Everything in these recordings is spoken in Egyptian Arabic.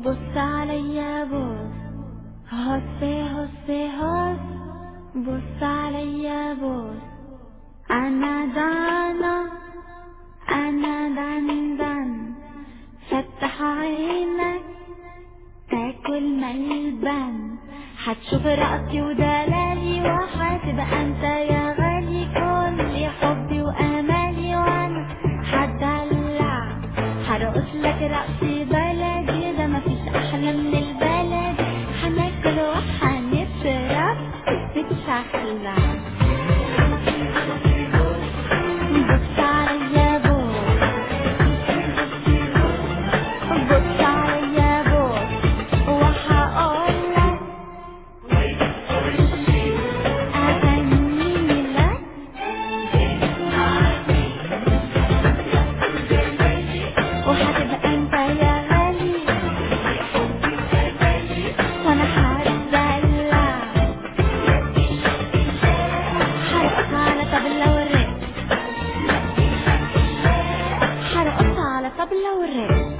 بص عليا بص هص هص هص بص عليا بص انا دانا انا دندن فتح عينك تاكل ملبن هتشوف رقصي ودلالي وهتبقى انت يا غالي كل حبي وامالي وانا هدلع هرقص لك رقص بلدي ده مفيش احلى من البلد هناكل وهنشرب نتشخلع بص عليا بص بص عليا بص وهقولك اغني لك وهتبقى انت يا غالي وانا هتدلع هرقص على طبلة والرق هرقص على طبلة والرق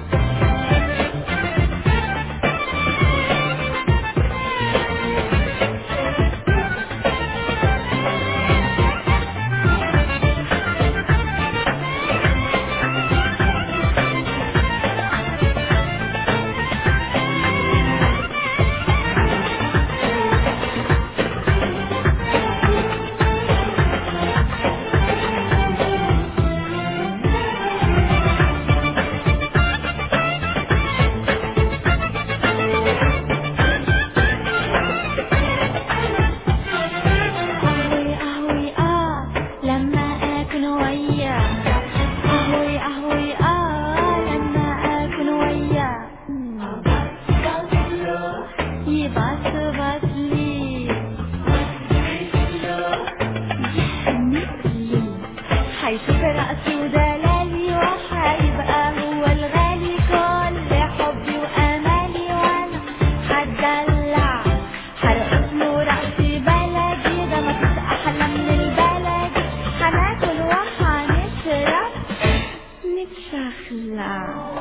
أهوي أهوي آه لما أكون وياك أهوي أهوي آه لما أكون وياك يبص بص لي مثلي هيشوف رأسي ودلالي وهيبقى هو الغالي كل حبي وأمالي وأنا هتدلع هرقص له رقصي بلدي ده مفيش أحلى من البلد هناكل وهنشرب نتشخلع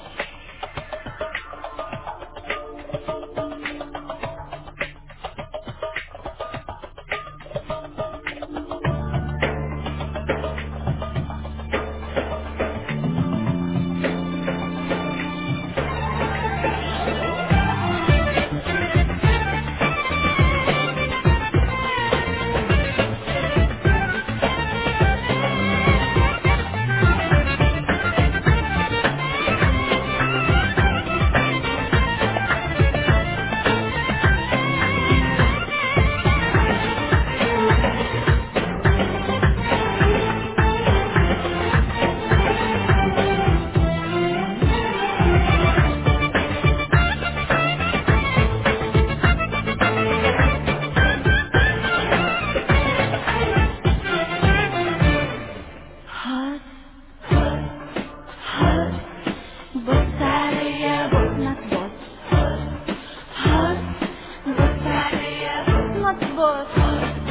هات هات بص عليا بص ما تبص هات بص عليا بص ما تبص